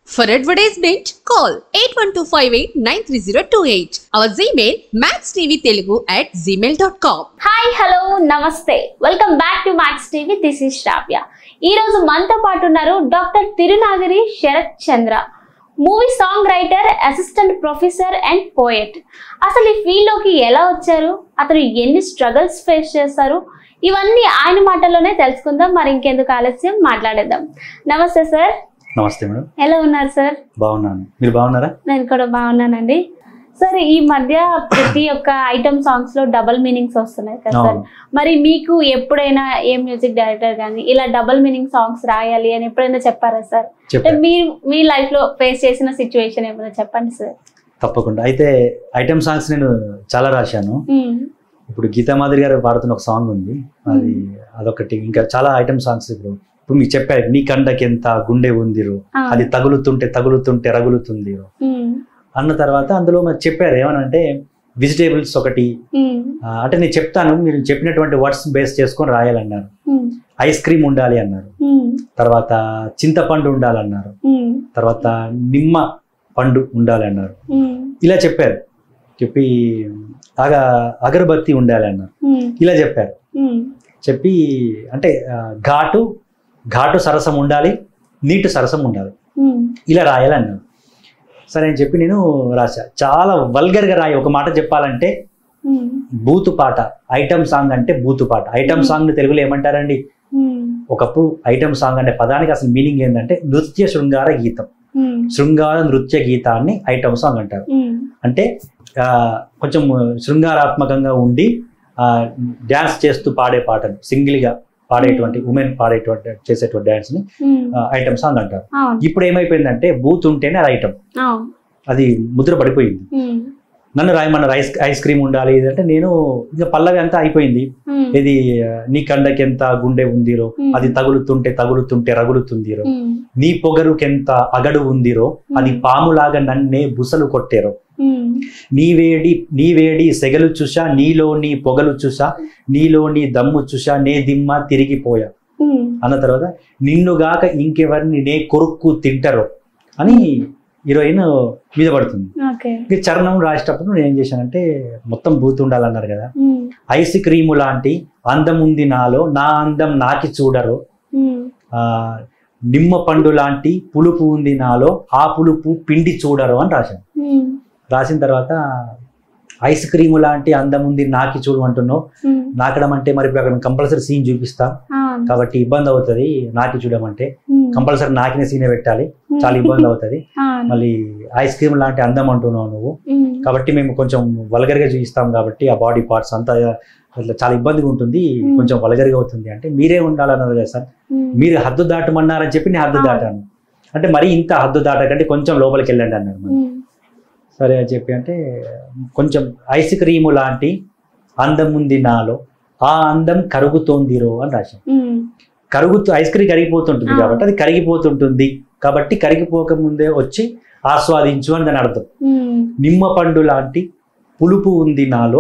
For advertisement, call 8125893028. Our Gmail, maxtvtelugu at gmail.com. Hi hello నమస్తే welcome back to Max TV this is Sravya ఈ రోజు మనతో పాటు ఉన్నారు doctor Thirunagiri Sarath Chandra movie song writer assistant professor and poet అసలు ఈ field లోకి ఎలా వచ్చారు అతను ఎన్ని స్ట్రగల్స్ ఫేస్ చేస్తారు ఇవన్నీ ఆయన మాటల్లోనే తెలుసుకుందాం మరి ఇంకెందుకు ఆలస్యం మాట్లాడేద్దాం నమస్తే సార్ నమస్తే మేడం ఎలా ఉన్నారు సార్ బాగున్నాను మీరు బాగున్నారా నేను కూడా బాగున్నానండి సార్ ఈ మధ్య ప్రతి ఒక్క ఐటమ్ సాంగ్స్ లో డబుల్ మీనింగ్స్ వస్తున్నాయి కదా సార్ అవును. మరి మీకు ఎప్పుడైనా ఏ మ్యూజిక్ డైరెక్టర్ కానీ ఇలా డబుల్ మీనింగ్ సాంగ్స్ రాయాలి అని ఎప్పుడైనా చెప్పారా సార్ అంటే చెప్పాను మీరు మీ లైఫ్ లో ఫేస్ చేసిన సిచ్యువేషన్ ఏమైనా చెప్పండి సార్ తప్పకుండా అయితే ఐటమ్ సాంగ్స్ నేను చాలా రాశాను ఇప్పుడు గీతా మాదిరి గారు పాడుతున్న ఒక సాంగ్ ఉంది అది అదొకటి ఇంకా చాలా ఐటమ్ సాంగ్స్ ఇప్పుడు ఇప్పుడు మీకు చెప్పారు నీ కండకెంత గుండె ఉందిరు అది తగులుతుంటే తగులుతుంటే రగులుతుంది అన్న తర్వాత అందులో మరి చెప్పారు ఏమనంటే వెజిటేబుల్స్ ఒకటి ఆ, అంటే నేను చెప్తాను మీరు చెప్పినటువంటి వర్డ్స్ బేస్ చేసుకొని రాయాలన్నారు ఐస్ క్రీమ్ ఉండాలి అన్నారు తర్వాత చింతపండు ఉండాలన్నారు తర్వాత నిమ్మ పండు ఉండాలి అన్నారు ఇలా చెప్పారు చెప్పి అగ అగరబత్తి ఉండాలి అన్నారు ఇలా చెప్పారు చెప్పి అంటే ఆ, ఘాటు ఘాటు సరసం ఉండాలి నీటు సరసం ఉండాలి ఇలా రాయాలన్నారు సరే అని చెప్పి నేను రాశా చాలా వల్గర్గా రాయి ఒక మాట చెప్పాలంటే బూతు పాట ఐటమ్ సాంగ్ అంటే బూతు పాట ఐటమ్ సాంగ్ తెలుగులో ఏమంటారండి ఒకప్పుడు ఐటమ్ సాంగ్ అనే పదానికి అసలు మీనింగ్ ఏంటంటే నృత్య శృంగార గీతం శృంగార నృత్య గీతాన్ని ఐటమ్ సాంగ్ అంటారు అంటే ఆ, కొంచెం శృంగారాత్మకంగా ఉండి డ్యాన్స్ చేస్తూ పాడే పాటను సింగిల్గా పాడేటువంటి ఉమెన్ పాడేటువంటి చేసేటువంటి డ్యాన్స్ ని ఐటమ్ సాంగ్ అంటారు అవును ఇప్పుడు ఏమైపోయిందంటే బూత్ ఉంటేనే అది ఐటమ్ అవును అది ముద్ర పడిపోయింది నన్ను రాయమన్నారు ఐస్ ఐస్ క్రీమ్ ఉండాలి ఇది అంటే నేను ఇక పల్లవి అంతా అయిపోయింది ఇది ఆ, నీ కండకెంత గుండె ఉందిరో అది తగులుతుంటే తగులుతుంటే రగులుతుందిరో నీ పొగరుకెంత అగడు ఉందిరో అది పాములాగా నన్నే బుసలు కొట్టేరో నీ వేడి నీ వేడి సెగలు చూసా నీలోని పొగలు చూసా నీలోని దమ్ము చూసా నే దిమ్మ తిరిగిపోయా అన్న తర్వాత నిన్నుగాక ఇంకెవరిని నే కొరుక్కు తింటరో అని హీరోయిన్ మీద పడుతుంది ఓకే ఇక చరణం రాసేటప్పుడు నేను ఏం చేశానంటే మొత్తం బూత్ ఉండాలన్నారు కదా ఐస్ క్రీము లాంటి అందం ఉంది నాలో నా అందం నాకి చూడరు ఆ, నిమ్మ పండు లాంటి పులుపు ఉంది నాలో ఆ పులుపు పిండి చూడరు అని రాశాను రాసిన తర్వాత ఐస్ క్రీము లాంటి అందం ఉంది నాకి చూడు అంటున్నావు నాకడం అంటే మరి ఇప్పుడు అక్కడ కంపల్సరీ సీన్ చూపిస్తాం కాబట్టి ఇబ్బంది అవుతుంది నాకి చూడమంటే కంపల్సరీ నాకిన సీనే పెట్టాలి చాలా ఇబ్బంది అవుతుంది మళ్ళీ ఐస్ క్రీమ్ లాంటి అందం అంటున్నావు నువ్వు కాబట్టి మేము కొంచెం వల్గర్గా చూపిస్తాం కాబట్టి ఆ బాడీ పార్ట్స్ అంతా అట్లా చాలా ఇబ్బందిగా ఉంటుంది కొంచెం వల్గర్గా అవుతుంది అంటే మీరే ఉండాలన్నారు కదా సార్ మీరు హద్దు దాటమన్నారని చెప్పి నేను హద్దు దాటాను అంటే మరి ఇంత హద్దు దాటకంటే కొంచెం లోపలికి వెళ్ళండి అన్నారు మరి. సరే అని చెప్పి అంటే కొంచెం ఐస్ క్రీము లాంటి అందం ఉంది నాలో ఆ అందం కరుగుతోందిరో అని రాశాం కరుగుతూ ఐస్ క్రీమ్ కరిగిపోతుంటుంది ఆ. కాబట్టి అది కరిగిపోతుంటుంది కాబట్టి కరిగిపోక ముందే వచ్చి ఆస్వాదించు అని దాని అర్థం నిమ్మ పండు లాంటి పులుపు ఉంది నాలో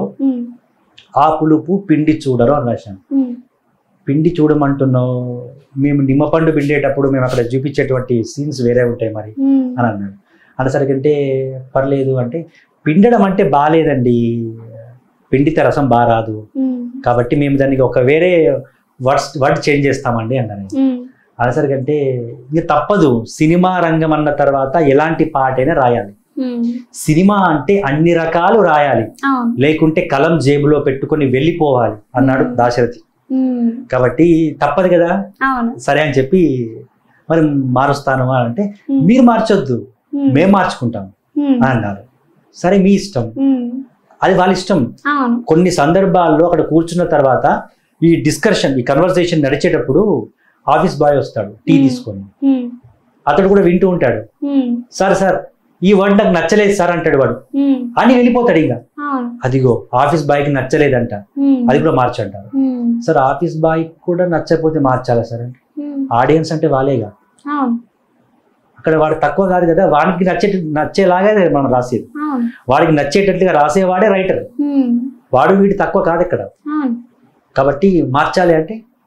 ఆ పులుపు పిండి చూడరు అని రాశాను పిండి చూడమంటున్నావు మేము నిమ్మపండు పిండేటప్పుడు మేము అక్కడ చూపించేటువంటి సీన్స్ వేరే ఉంటాయి మరి అని అన్నాడు అనేసరికి అంటే పర్లేదు అంటే పిండడం అంటే బాగాలేదండి పిండితే రసం బాగా రాదు కాబట్టి మేము దానికి ఒక వేరే వర్డ్స్ వర్డ్ చేంజ్ చేస్తామండి అన్నాను అనేసరికి అంటే ఇంక తప్పదు సినిమా రంగం అన్న తర్వాత ఎలాంటి పాటైనా రాయాలి సినిమా అంటే అన్ని రకాలు రాయాలి అవును లేకుంటే కలం జేబులో పెట్టుకొని వెళ్ళిపోవాలి అన్నాడు మ్మ్. దాశరథి కాబట్టి తప్పదు కదా అవును సరే అని చెప్పి మరి మారుస్తాను అని అంటే మీరు మార్చొద్దు మేము మార్చుకుంటాం అని అన్నారు సరే మీ ఇష్టం అది వాళ్ళ ఇష్టం అవును కొన్ని సందర్భాల్లో అక్కడ కూర్చున్న తర్వాత ఈ డిస్కషన్ ఈ కన్వర్సేషన్ నడిచేటప్పుడు ఆఫీస్ బాయ్ వస్తాడు టీ మ్మ్. తీసుకొని అతడు కూడా వింటూ ఉంటాడు సార్ సార్ ఈ వర్డ్ నాకు నచ్చలేదు సార్ అంటాడు వాడు అని వెళ్ళిపోతాడు ఇంకా అవును అదిగో ఆఫీస్ బాయ్కి నచ్చలేదంట అది కూడా మార్చంటారు సార్ ఆఫీస్ బాయ్ కూడా నచ్చకపోతే మార్చాలా సార్ అంటే ఆడియన్స్ అంటే వాళ్ళేగా అవును అక్కడ వాడు తక్కువ కాదు కదా వాడికి నచ్చే నచ్చేలాగా మనం రాసేది అవును వాడికి నచ్చేటట్లుగా రాసేవాడే రైటర్ వాడు వీడు తక్కువ కాదు ఇక్కడ అవును కాబట్టి మార్చాలి అంటే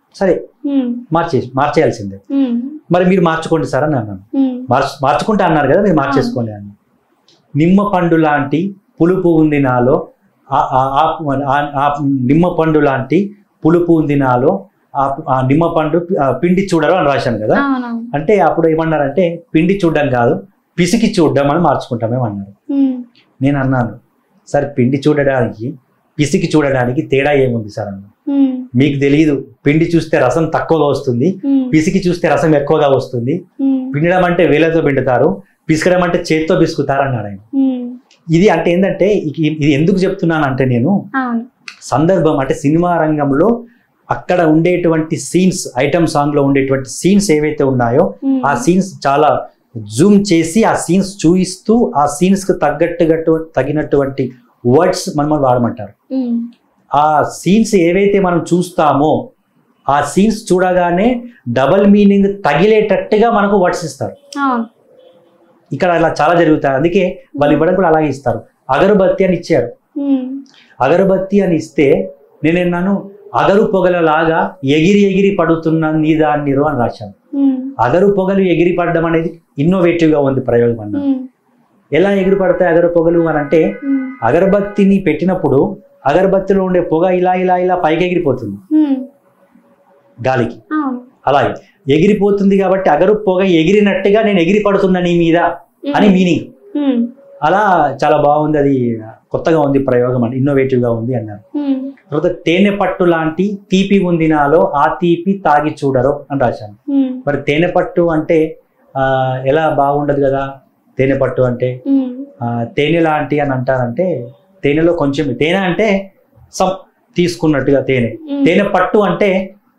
సరే ఉమ్, మార్చే మార్చేయాల్సిందే ఉమ్, మరి మీరు మార్చుకోండి సార్ అని అన్నాను ఉమ్, మార్చు మార్చుకుంటా అన్నారు కదా మీరు మార్చేసుకోండి అని నిమ్మ పండు లాంటి పులుపు ఉంది నాలో ఆ- ఆ- ఆ- ఆ- ఆ నిమ్మ పండు లాంటి పులుపు ఉంది నాలో ఆ ఆ నిమ్మ పండు ఆ, పిండి చూడరు అని రాశాను కదా అవునవును అంటే అప్పుడు ఏమన్నారంటే పిండి చూడడం కాదు పిసికి చూడడం అని మార్చుకుంటామేమన్నారు ఉమ్, నేను అన్నాను సార్ పిండి చూడడానికి పిసికి చూడడానికి తేడా ఏముంది సార్ అన్న ఉమ్, మీకు తెలియదు పిండి చూస్తే రసం తక్కువగా వస్తుంది ఉమ్, పిసికి చూస్తే రసం ఎక్కువగా వస్తుంది ఉమ్, పిండడం అంటే వేలతో పిండుతారు పిసకడం అంటే చేత్తో పిసుకుతారు అన్నాడు ఆయన ఉమ్, ఇది అంటే ఏంటంటే ఇ- ఇది ఎందుకు చెప్తున్నాను అంటే నేను అవును సందర్భం అంటే సినిమా రంగంలో అక్కడ ఉండేటువంటి సీన్స్ ఐటమ్ సాంగ్ లో ఉండేటువంటి సీన్స్ ఏవైతే ఉన్నాయో ఉమ్, ఆ సీన్స్ చాలా జూమ్ చేసి ఆ సీన్స్ చూయిస్తూ ఆ సీన్స్ కు తగ్గట్టుగా తగినటువంటి వర్డ్స్ మనం వాడమంటారు ఉమ్, ఆ సీన్స్ ఏవైతే మనం చూస్తామో ఆ సీన్స్ చూడగానే డబల్ మీనింగ్ తగిలేటట్టుగా మనకు వర్డ్స్ ఇస్తారు అవును ఇక్కడ అలా చాలా జరుగుతాయి అందుకే వాళ్ళు ఇవ్వడం కూడా అలాగే ఇస్తారు అగరబత్తి అని ఇచ్చారు ఉమ్, అగరబత్తి అని ఇస్తే నేనేన్నాను అగరు పొగలలాగా ఎగిరి ఎగిరి పడుతున్న నీ దాన్నిరు అని రాశాను ఉమ్, అగరు పొగలు ఎగిరి పడడం అనేది ఇన్నోవేటివ్ గా ఉంది ప్రయోగం అన్న ఉమ్, ఎలా ఎగిరి పడతాయి అగరు పొగలు అని అంటే ఉమ్, అగరబత్తిని పెట్టినప్పుడు అగరబత్తిలో ఉండే పొగ ఇలా ఇలా ఇలా పైకి ఎగిరిపోతుంది ఉమ్, గాలికి అవును అలాగే ఎగిరిపోతుంది కాబట్టి అగరు పొగ ఎగిరినట్టుగా నేను ఎగిరి పడుతున్నా నీ మీద అని మీనింగ్ ఉమ్, అలా చాలా బాగుంది అది కొత్తగా ఉంది ప్రయోగం అని ఇన్నోవేటివ్ గా ఉంది అన్నారు ఉమ్, తర్వాత తేనె పట్టు లాంటి తీపి ఉంది నాలో ఆ తీపి తాగి చూడరు అని రాశాను ఉమ్, మరి తేనె పట్టు అంటే ఆ, ఎలా బాగుండదు కదా తేనె పట్టు అంటే ఉమ్, ఆ, తేనె లాంటి అని అంటారంటే తేనెలో కొంచెం తేనె అంటే సమ్ తీసుకున్నట్టుగా తేనె ఉమ్, తేనె పట్టు అంటే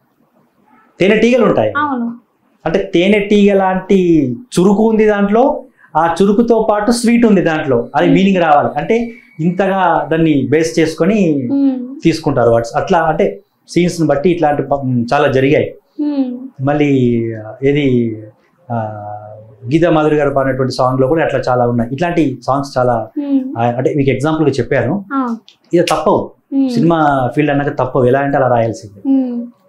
తేనె టీగలు ఉంటాయి అవును అంటే తేనె తీగ లాంటి చురుకు ఉంది దాంట్లో ఆ చురుకుతో పాటు స్వీట్ ఉంది దాంట్లో అది Hmm. మీనింగ్ రావాలి అంటే ఇంతగా దాన్ని బేస్ చేసుకొని ఉమ్, తీసుకుంటారు వర్డ్స్ అట్లా అంటే సీన్స్ ని బట్టి ఇట్లాంటి ప- చాలా జరిగాయి ఉమ్, మళ్ళీ ఆ, ఏది ఆ, గీతా మాధురి గారు పాడినటువంటి సాంగ్ లో కూడా అట్లా చాలా ఉన్నాయి ఇట్లాంటి సాంగ్స్ చాలా ఉమ్, ఆ, అంటే మీకు ఎగ్జాంపుల్ గా చెప్పాను అవును ఇది తప్పవు ఉమ్. సినిమా ఫీల్డ్ అన్నాక తప్పవు ఎలా అంటే అలా రాయాల్సిందే మ్మ్.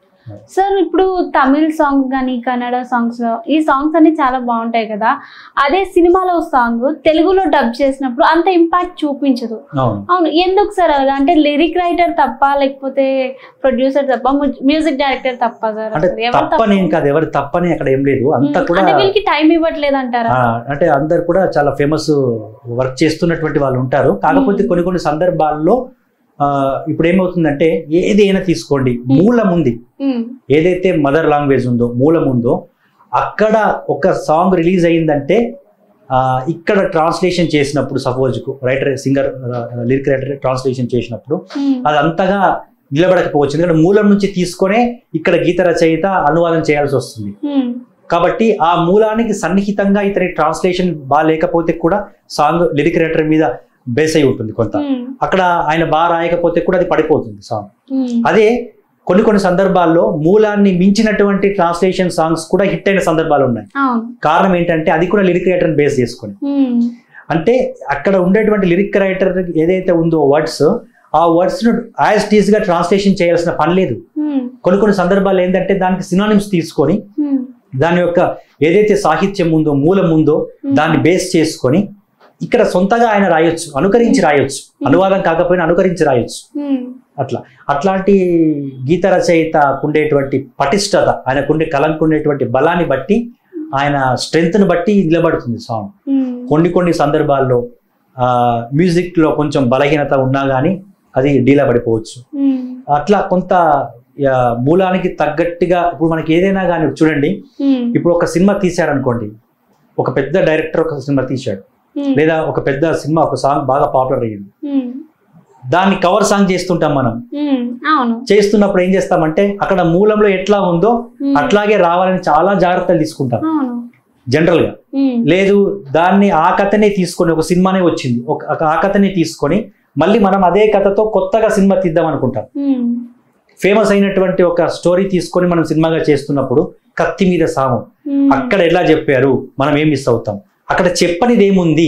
సార్ ఇప్పుడు తమిళ్ సాంగ్స్ కానీ కన్నడ సాంగ్స్ ఈ సాంగ్స్ అన్ని చాలా బాగుంటాయి కదా అదే సినిమాలో సాంగ్ తెలుగులో డబ్ చేసినప్పుడు అంత ఇంపాక్ట్ చూపించదు అవును అవును ఎందుకు సార్ అలాగా అంటే లిరిక్ రైటర్ తప్ప లేకపోతే ప్రొడ్యూసర్ తప్ప మ్యూజిక్ డైరెక్టర్ తప్ప సార్ అంటే అసలు ఎవరు తప్పని ఏం తప్పు? కాదు ఎవరు తప్పని అక్కడ ఏం లేదు అంతా మ్మ్. కూడా అంటే వీళ్ళకి టైం ఇవ్వట్లేదు అంటారా ఆ, అంటే అందరు కూడా చాలా ఫేమస్ వర్క్ చేస్తున్నటువంటి వాళ్ళు ఉంటారు కాకపోతే మ్మ్. కొన్ని కొన్ని సందర్భాల్లో ఆ, ఇప్పుడు ఏమవుతుందంటే ఏదైనా తీసుకోండి మూలం ఉంది మ్మ్. ఏదైతే మదర్ లాంగ్వేజ్ ఉందో మూలం ఉందో అక్కడ ఒక సాంగ్ రిలీజ్ అయిందంటే ఆ, ఇక్కడ ట్రాన్స్లేషన్ చేసినప్పుడు suppose writer singer lyric writer translation చేసినప్పుడు మ్మ్. అది అంతగా నిలబడకపోవచ్చు ఎందుకంటే మూలం నుంచి తీసుకొనే ఇక్కడ గీత రచయిత అనువాదం చేయాల్సి వస్తుంది మ్మ్. కాబట్టి ఆ మూలానికి సన్నిహితంగా ఇతని ట్రాన్స్లేషన్ బాగా లేకపోతే కూడా సాంగ్ లిరిక్ రైటర్ మీద బేస్ అయి ఉంటుంది కొంత మ్మ్. అక్కడ ఆయన బాగా రాయకపోతే కూడా అది పడిపోతుంది సాంగ్ మ్మ్. అదే కొన్ని కొన్ని సందర్భాల్లో మూలాన్ని మించినటువంటి ట్రాన్స్లేషన్ సాంగ్స్ కూడా హిట్ అయిన సందర్భాలు ఉన్నాయి అవును కారణం ఏంటంటే అది కూడా లిరిక్ రైటర్ని బేస్ చేసుకొని మ్మ్. అంటే అక్కడ ఉండేటువంటి లిరిక్ రైటర్ ఏదైతే ఉందో వర్డ్స్ ఆ వర్డ్స్ ను యాజ్ టీజ్ గా ట్రాన్స్లేషన్ చేయాల్సిన పని లేదు మ్మ్. కొన్ని కొన్ని సందర్భాలు ఏంటంటే దానికి సినానిమ్స్ తీసుకొని మ్మ్. దాని యొక్క ఏదైతే సాహిత్యం ఉందో మూలం ఉందో దాన్ని బేస్ చేసుకొని ఇక్కడ సొంతగా ఆయన రాయొచ్చు అనుకరించి రాయొచ్చు అనువాదం కాకపోయినా అనుకరించి రాయొచ్చు మ్మ్. అట్లా అట్లాంటి గీత రచయిత ఉండేటువంటి పటిష్టత ఆయనకుండే కలంకుండేటువంటి బలాన్ని బట్టి ఆయన strength ని బట్టి నిలబడుతుంది సాంగ్ మ్మ్. కొన్ని కొన్ని సందర్భాల్లో ఆ, music లో కొంచెం బలహీనత ఉన్నా కానీ అది డీలా పడిపోవచ్చు మ్మ్. అట్లా కొంత ఆ, మూలానికి తగ్గట్టుగా ఇప్పుడు మనకి ఏదైనా కానీ చూడండి మ్మ్. ఇప్పుడు ఒక సినిమా తీశారనుకోండి ఒక పెద్ద డైరెక్టర్ ఒక సినిమా తీశాడు మ్మ్. లేదా ఒక పెద్ద సినిమా ఒక సాంగ్ బాగా పాపులర్ అయ్యింది మ్మ్. దాన్ని కవర్ సాంగ్ చేస్తుంటాం మనం మ్మ్. అవును చేస్తున్నప్పుడు ఏం చేస్తామంటే అక్కడ మూలంలో ఎట్లా ఉందో మ్మ్. అట్లాగే రావాలని చాలా జాగ్రత్తలు తీసుకుంటాం అవును జనరల్ గా మ్మ్. లేదు దాన్ని ఆ కథనే తీసుకొని ఒక సినిమానే వచ్చింది ఒక ఒక ఆ కథనే తీసుకొని మళ్ళీ మనం అదే కథతో కొత్తగా సినిమా తీద్దాం అనుకుంటాం మ్మ్. ఫేమస్ అయినటువంటి ఒక స్టోరీ తీసుకొని మనం సినిమాగా చేస్తున్నప్పుడు కత్తి మీద సాము మ్మ్. అక్కడ ఎలా చెప్పారు మనం ఏం మిస్ అవుతాం అక్కడ చెప్పనిది ఏముంది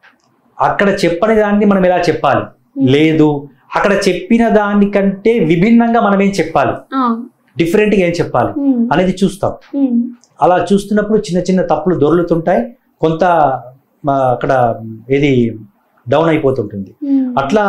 అక్కడ చెప్పని దాన్ని మనం ఎలా చెప్పాలి లేదు అక్కడ చెప్పిన దానికంటే విభిన్నంగా మనం ఏం చెప్పాలి అవును డిఫరెంట్గా ఏం చెప్పాలి ఉమ్, అనేది చూస్తాం ఉమ్, అలా చూస్తున్నప్పుడు చిన్న చిన్న తప్పులు దొర్లుతుంటాయి కొంత ఆ, అక్కడ ఏది డౌన్ అయిపోతుంటుంది ఉమ్, అట్లా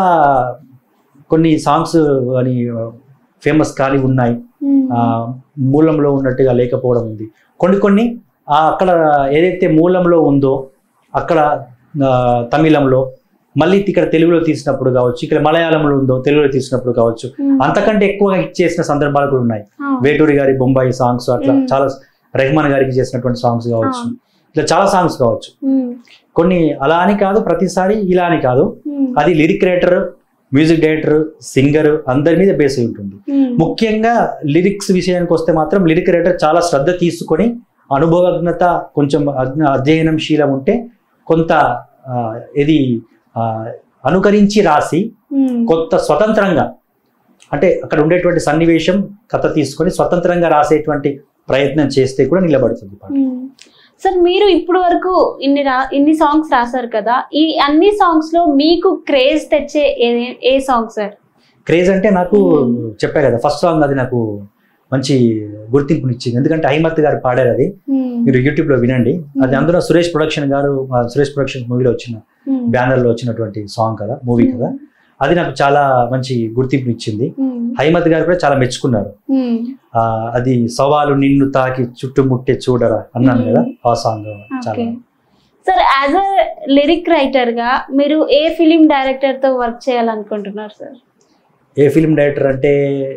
కొన్ని సాంగ్స్ అని ఫేమస్ కానీ ఉన్నాయి ఉమ్, ఆ, మూలంలో ఉన్నట్టుగా లేకపోవడం ఉంది కొన్ని కొన్ని ఆ అక్కడ ఏదైతే మూలంలో ఉందో అక్కడ ఆ, తమిళంలో మళ్ళీ ఇక్కడ తెలుగులో తీసినప్పుడు కావచ్చు ఇక్కడ మలయాళంలో ఉందో తెలుగులో తీసినప్పుడు కావచ్చు ఉమ్, అంతకంటే ఎక్కువగా హిట్ చేసిన సందర్భాలు కూడా ఉన్నాయి ఆ, వేటూరి గారి బొంబాయి సాంగ్స్ అట్లా మ్మ్. చాలా రెహమాన్ గారికి చేసినటువంటి సాంగ్స్ కావచ్చు అవును. ఇట్లా చాలా సాంగ్స్ కావచ్చు ఉమ్, కొన్ని అలా అని కాదు ప్రతిసారి ఇలా అని కాదు ఉమ్, అది lyric writer music director singer అందరి మీద బేస్ అయి ఉంటుంది ఉమ్, ముఖ్యంగా లిరిక్స్ విషయానికి వస్తే మాత్రం లిరిక్ రైటర్ చాలా శ్రద్ధ తీసుకొని అనుభవజ్ఞత కొంచెం అజ్ఞ- అధ్యయనం శీలం ఉంటే కొంత ఆ, ఇది ఆ, అనుకరించి రాసి ఉమ్, కొత్త స్వతంత్రంగా అంటే అక్కడ ఉండేటువంటి సన్నివేశం కథ తీసుకొని స్వతంత్రంగా రాసేటువంటి ప్రయత్నం చేస్తే కూడా నిలబడుతుంది పాట ఉమ్. సార్ మీరు ఇప్పుడు వరకు ఇన్ని రా ఇన్ని సాంగ్స్ రాశారు కదా ఈ అన్ని సాంగ్స్ లో మీకు క్రేజ్ తెచ్చే ఏ ఏ సాంగ్ సార్ క్రేజ్ అంటే నాకు మ్మ్. చెప్పా కదా ఫస్ట్ సాంగ్ అది నాకు మంచి గుర్తింపునిచ్చింది ఎందుకంటే హైమత్ గారు పాడారు అది ఉమ్, మీరు యూట్యూబ్ లో వినండి అది మ్మ్. అందులో సురేష్ ప్రొడక్షన్ గారు ఆ, సురేష్ ప్రొడక్షన్ మూవీలో వచ్చిన ఉమ్, బ్యానర్ లో వచ్చినటువంటి సాంగ్ కదా మూవీ కదా అది నాకు చాలా మంచి గుర్తింపునిచ్చింది ఉమ్, హైమత్ గారు కూడా చాలా మెచ్చుకున్నారు ఉమ్, ఆ అది సవాలు నిన్ను తాకి చుట్టుముట్టే చూడరా అన్నాను మ్మ్. కదా ఆ సాంగ్ చాలా okay sir as a lyric writer గా మీరు ఏ ఫిలిం డైరెక్టర్ తో వర్క్ చేయాలనుకుంటున్నారు సార్ ఏ ఫిల్మ్ డైరెక్టర్ అంటే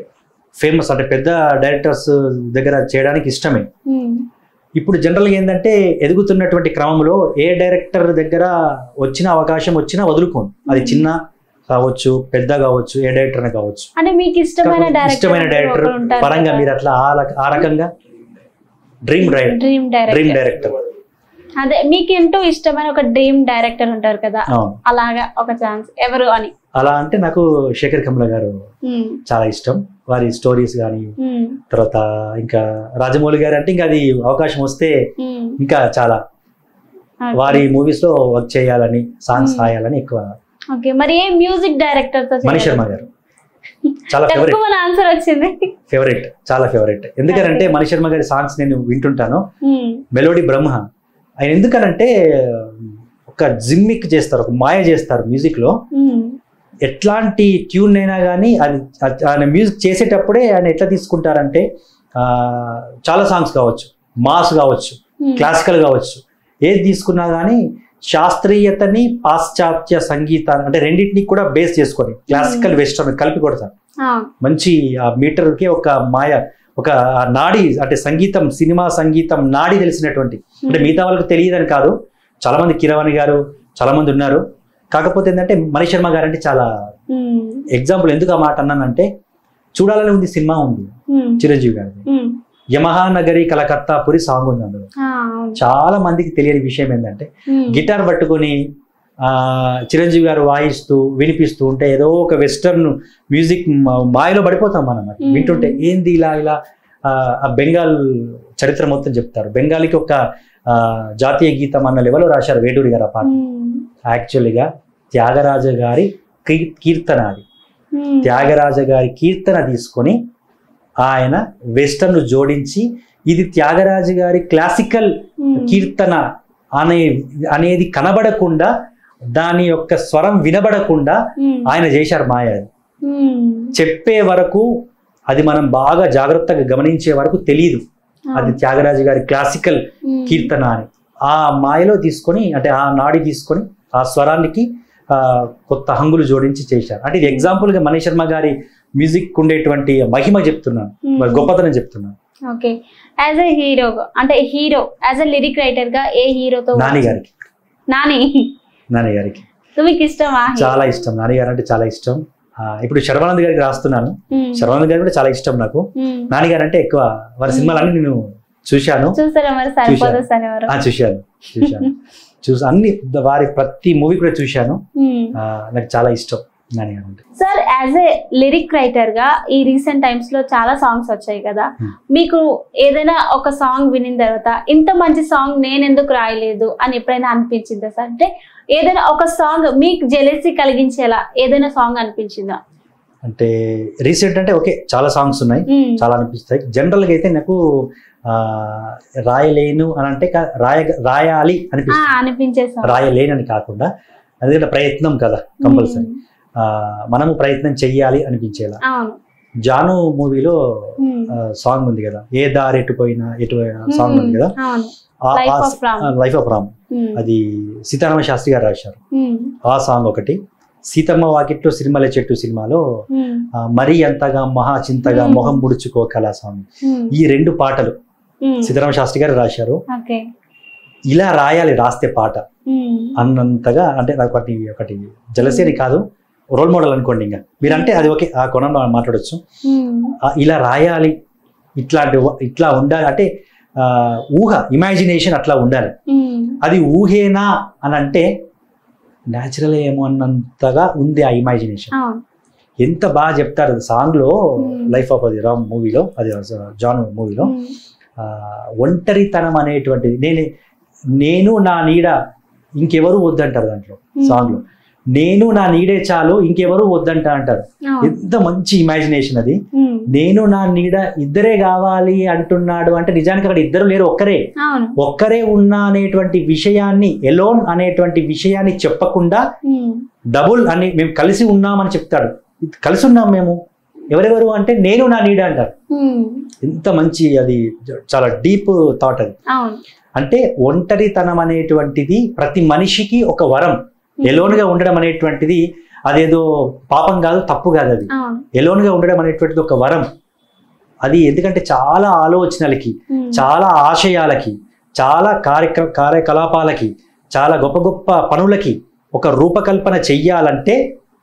ఫేమస్ అంటే పెద్ద డైరెక్టర్స్ దగ్గర చేయడానికి ఇష్టమే ఉమ్, ఇప్పుడు జనరల్గా ఏంటంటే ఎదుగుతున్నటువంటి క్రమంలో ఏ డైరెక్టర్ దగ్గర వచ్చిన అవకాశం వచ్చినా వదులుకోను అది చిన్న కావచ్చు పెద్ద కావచ్చు ఏ డైరెక్టర్ కావచ్చు అంటే మీకు ఇష్టమైన డైరెక్టర్ ఇష్టమైన డైరెక్టర్ పరంగా మీరు అట్లా ఆ రక- ఆ రకంగా dream director dream dream director director అదే మీకెంటో ఇష్టమైన ఒక డ్రీమ్ డైరెక్టర్ ఉంటారు కదా అవును అలాగా ఒక ఛాన్స్ ఎవరు అని అలా అంటే నాకు శేఖర్ కమల గారు ఉమ్, చాలా ఇష్టం వారి స్టోరీస్ కానీ ఉమ్, తర్వాత ఇంకా రాజమౌళి గారు అంటే ఇంకా అది అవకాశం వస్తే ఉమ్, ఇంకా చాలా ఓకే. వారి మూవీస్ లో వర్క్ చేయాలని సాంగ్స్ Hmm. రాయాలని ఎక్కువ ఓకే మరి ఏ మ్యూజిక్ డైరెక్టర్ తో మణి శర్మ గారు చాలా ఫేవరెట్ ఎక్కువ ఆన్సర్ వచ్చింది ఫేవరెట్ చాలా ఫేవరెట్ ఎందుకనంటే మణి శర్మ గారి సాంగ్స్ నేను వింటుంటాను ఉమ్, మెలోడీ బ్రహ్మ ఆయన ఎందుకనంటే ఒక జిమ్మిక్ చేస్తారు ఒక మాయ చేస్తారు మ్యూజిక్ లో ఉమ్, ఎట్లాంటి ట్యూన్ అయినా కానీ అది అది- ఆయన మ్యూజిక్ చేసేటప్పుడే ఆయన ఎట్లా తీసుకుంటారంటే ఆ, చాలా సాంగ్స్ కావచ్చు మాస్ కావచ్చు ఉమ్, క్లాసికల్ కావచ్చు ఏది తీసుకున్నా కానీ శాస్త్రీయతని పాశ్చాత్య సంగీతాన్ని అంటే రెండింటిని కూడా బేస్ చేసుకొని క్లాసికల్ వెస్టర్న్ కలిపి కొడతారు ఆ, మంచి ఆ మీటర్కి ఒక మాయ ఒక ఆ నాడి అంటే సంగీతం సినిమా సంగీతం నాడి తెలిసినటువంటి అంటే మిగతా వాళ్ళకి తెలియదని కాదు చాలా మంది కిరవాణి గారు చాలా మంది ఉన్నారు కాకపోతే ఏంటంటే మణి శర్మ గారు అంటే చాలా ఉమ్, ఎగ్జాంపుల్ ఎందుకు ఆ మాట అన్నానంటే చూడాలని ఉంది సినిమా ఉంది ఉమ్, చిరంజీవి గారిది um, Yamaha Nagari Calcutta Puri song ఉంది అందులో ఆ, అవును. చాలా మందికి తెలియని విషయం ఏంటంటే ఉమ్, గిటార్ పట్టుకొని ఆ చిరంజీవి గారు వాయిస్తూ వినిపిస్తూ ఉంటే ఏదో ఒక వెస్టర్న్ మ్యూజిక్ మ- మాయలో పడిపోతాం మనం అది. Hmm. వింటుంటే ఏంది ఇలా ఇలా ఆ, ఆ బెంగాల్ చరిత్ర మొత్తం చెప్తారు బెంగాలీకి ఒక ఆ, జాతీయ గీతం అన్న లెవెల్లో రాశారు వేటూరి గారు ఆ పాట ఉమ్, యాక్చువల్గా త్యాగరాజ గారి కీ- కీర్తన అది ఉమ్, త్యాగరాజ గారి కీర్తన తీసుకొని ఆయన వెస్టర్న్ జోడించి ఇది త్యాగరాజ గారి క్లాసికల్ ఉమ్, కీర్తన అనే అనేది కనబడకుండా దాని యొక్క స్వరం వినబడకుండా ఉమ్, ఆయన చేశారు మాయ అది. ఉమ్, చెప్పే వరకు అది మనం బాగా జాగ్రత్తగా గమనించే వరకు తెలియదు అది త్యాగరాజు గారి క్లాసికల్ ఉమ్, కీర్తన అని ఆ మాయలో తీసుకొని అంటే ఆ నాడి తీసుకొని ఆ స్వరానికి ఆ, కొత్త హంగులు జోడించి చేశారు అంటే ఇది ఎగ్జాంపుల్ గా మనీష్ శర్మ గారి మ్యూజిక్ ఉండేటువంటి మహిమ చెప్తున్నాను ఉమ్. మరి గొప్పతనం చెప్తున్నాను ఓకే యాజ్ ఎ హీరో అంటే hero as a lyric writer గా ఏ హీరోతో నాని గారికి నాని నాని గారికి సో మీకు ఇష్టమా చాలా ఇష్టం నాని గారు అంటే చాలా ఇష్టం ఆ, ఇప్పుడు శర్వానంద్ గారికి రాస్తున్నాను శర్వానంద్ గారు కూడా చాలా ఇష్టం నాకు నాని గారు అంటే ఎక్కువ వారి సినిమాలన్నీ నేను చూశాను చూసారా మరి సరిపోదు సార్ ఎవరు ఆ చూశాను చూశాను చూసి అన్ని వారి ప్రతి మూవీ కూడా చూశాను ఆ, నాకు చాలా ఇష్టం నాని గారు అంటే sir as a lyric writer గా ఈ రీసెంట్ టైమ్స్ లో చాలా సాంగ్స్ వచ్చాయి కదా Hmm. మీకు ఏదైనా ఒక సాంగ్ వినిన తర్వాత ఇంత మంచి సాంగ్ నేను ఎందుకు రాయలేదు అని ఎప్పుడైనా అనిపించిందా సార్ అంటే ఏదైనా ఒక సాంగ్ మీకు జెలసీ కలిగించేలా ఏదైనా సాంగ్ అనిపించిందా అంటే రీసెంట్ అంటే ఓకే చాలా సాంగ్స్ ఉన్నాయి ఉమ్, చాలా అనిపిస్తాయి జనరల్గా అయితే నాకు ఆ, రాయలేను అని అంటే కా- రాయ రాయాలి ఆ, అనిపిస్తుంది అనిపించే song. రాయలేనని కాకుండా ఎందుకంటే ప్రయత్నం కదా కంపల్సరీ ఉమ్, మనము ప్రయత్నం చెయ్యాలి అనిపించేలా అవును జాను మూవీలో ఉమ్, సాంగ్ ఉంది కదా ఏ దారి ఎటు పోయినా ఎటు సాంగ్ ఉంది కదా అవును Life of Ram. Life of Ram um, అది సీతారామ శాస్త్రి గారు రాశారు ఉమ్, ఆ సాంగ్ ఒకటి సీతమ్మ వాకిట్లో సిరిమల చెట్టు సినిమాలో ఉమ్, ఆ, మరీ అంతగా మహా చింతగా Hmm. మొహం ముడుచుకో కళా సాంగ్ ఉమ్, ఈ రెండు పాటలు ఉమ్, సీతారామ శాస్త్రి గారు రాశారు ఓకే ఇలా రాయాలి రాస్తే పాట ఉమ్, అన్నంతగా అంటే నాకు ఒకటి ఒకటి జలసి అని కాదు రోల్ మోడల్ అనుకోండి ఇంకా మీరంటే అది ఓకే ఆ కోణంలో మాట్లాడొచ్చు ఉమ్, ఆ, ఇలా రాయాలి ఇట్లాంటి వ- ఇట్లా ఉండాలి అంటే ఆ, ఊహ ఇమాజినేషన్ అట్లా ఉండాలి ఉమ్, అది ఊహేనా అని అంటే న్యాచురల్ ఏమో అన్నంతగా ఉంది ఆ ఇమాజినేషన్ అవును ఎంత బాగా చెప్తారు సాంగ్ లో Hmm. లైఫ్ ఆఫ్ అది రామ్ మూవీలో అది జాన్ మూవీలో ఉమ్, ఆ, ఒంటరితనం అనేటువంటిది నేను నేను నా నీడ ఇంకెవరు వద్దంటారు దాంట్లో Hmm. సాంగ్ లో నేను నా నీడే చాలు ఇంకెవరు వద్దంట అంటారు అవును ఎంత మంచి ఇమాజినేషన్ అది ఉమ్, నేను నా నీడ ఇద్దరే కావాలి అంటున్నాడు అంటే నిజానికి అక్కడ ఇద్దరు లేరు ఒక్కరే అవును ఒక్కరే ఉన్నా అనేటువంటి విషయాన్ని ఎలోన్ అనేటువంటి విషయాన్ని చెప్పకుండా ఉమ్, డబుల్ అని మేము కలిసి ఉన్నామని చెప్తాడు ఇది కలిసి ఉన్నాం మేము ఎవరెవరు అంటే నేను నా నీడ అంటారు ఉమ్, ఎంత మంచి అది చాలా డీప్ థాట్ అది అవును అంటే ఒంటరితనం అనేటువంటిది ప్రతి మనిషికి ఒక వరం ఎలోన్ గా ఉండడం అనేటువంటిది అదేదో పాపం కాదు తప్పు కాదు అది అవును ఎలోన్ గా ఉండడం అనేటువంటిది ఒక వరం అది ఎందుకంటే చాలా ఆలోచనలకి ఉమ్, చాలా ఆశయాలకి చాలా కార్యక్ర కార్యకలాపాలకి చాలా గొప్ప గొప్ప పనులకి ఒక రూపకల్పన చెయ్యాలంటే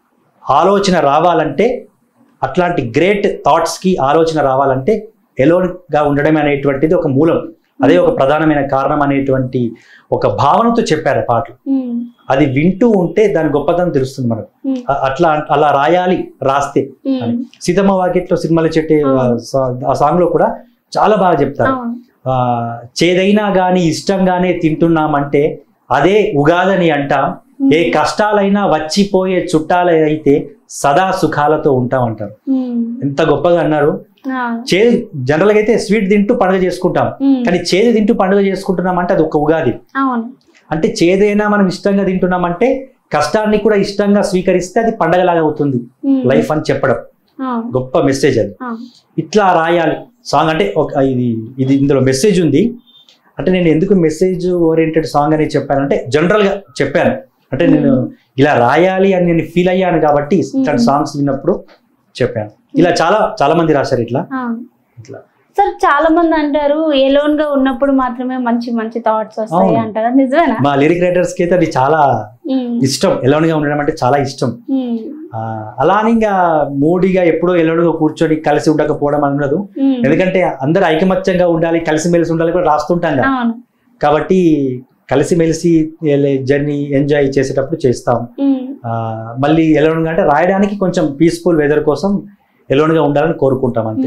ఆలోచన రావాలంటే అట్లాంటి గ్రేట్ థాట్స్కి ఆలోచన రావాలంటే ఎలోన్గా ఉండడం అనేటువంటిది ఒక మూలం అదే ఒక ప్రధానమైన కారణం అనేటువంటి ఒక భావనతో చెప్పారు ఆ పాటలు ఉమ్, అది వింటూ ఉంటే దాని గొప్పతనం తెలుస్తుంది మనకు ఉమ్, అ- అట్లా అలా రాయాలి రాస్తే ఉమ్, అని సీతమ్మ వాకిట్లో సినిమాల చెట్టు అవును. ఆ సాంగ్ లో కూడా చాలా బాగా చెప్తారు అవును ఆ, చేదైనా గాని ఇష్టంగానే తింటున్నామంటే అదే ఉగాదని అంటాం ఏ కష్టాలైనా వచ్చిపోయే చుట్టాలే అయితే సదా సుఖాలతో ఉంటామంటారు ఉమ్, ఎంత గొప్పగా అన్నారు అవును చేదు జనరల్గా అయితే స్వీట్ తింటూ పండుగ చేసుకుంటాం ఉమ్, కానీ చేదు తింటూ పండుగ చేసుకుంటున్నాం అంటే అది ఒక ఉగాది అవును అంటే చేదైనా మనం ఇష్టంగా తింటున్నామంటే కష్టాన్ని కూడా ఇష్టంగా స్వీకరిస్తే అది పండగలాగా అవుతుంది ఉమ్, లైఫ్ అని చెప్పడం అవును గొప్ప మెసేజ్ అది అవును ఇట్లా రాయాలి సాంగ్ అంటే ఒక ఇది ఇది ఇందులో మెసేజ్ ఉంది అంటే నేను ఎందుకు మెసేజ్ ఓరియంటెడ్ సాంగ్ అని చెప్పానంటే జనరల్గా చెప్పాను అంటే నేను ఇలా రాయాలి అని నేను ఫీల్ అయ్యాను కాబట్టి ఇట్లాంటి Mhm. సాంగ్స్ విన్నప్పుడు చెప్పాను ఇలా చాలా చాలా మంది రాశారు ఇట్లా అవును ఇట్లా సార్ చాలా మంది అంటారు ఎలోన్ గా ఉన్నప్పుడు మాత్రమే మంచి మంచి థాట్స్ వస్తాయి అవును. అంటారు అది నిజమేనా మా లిరిక్ రైటర్స్కి అయితే అది చాలా ఉమ్, ఇష్టం ఎలోన్గా ఉండడం అంటే చాలా ఇష్టం ఉమ్, ఆ, అలా అని ఇంకా మూడిగా ఎప్పుడో ఎలోన్గా కూర్చొని కలిసి ఉండకపోవడం అని ఉండదు ఉమ్, ఎందుకంటే అందరూ ఐకమత్యంగా ఉండాలి కలిసిమెలిసి ఉండాలి కూడా రాస్తుంటాం కదా అవును కాబట్టి కలిసిమెలిసి జర్నీ ఎంజాయ్ చేసేటప్పుడు చేస్తాం ఉమ్, ఆ, మళ్ళీ ఎలోన్గా అంటే రాయడానికి కొంచెం పీస్ఫుల్ వెదర్ కోసం ఎలోన్గా ఉండాలని కోరుకుంటాం అంతే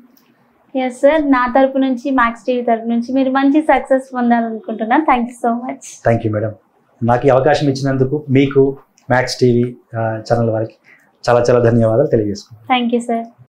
ఎస్ సార్ నా తరపు నుంచి మ్యాక్స్ టీవీ తరపు నుంచి మీరు మంచి సక్సెస్ పొందాలనుకుంటున్నాను thank you so much thank you madam నాకు ఈ అవకాశం ఇచ్చినందుకు మీకు మ్యాక్స్ టీవీ ఛానల్ వారికి చాలా చాలా ధన్యవాదాలు తెలియజేసుకుంటాను థ్యాంక్ యూ సార్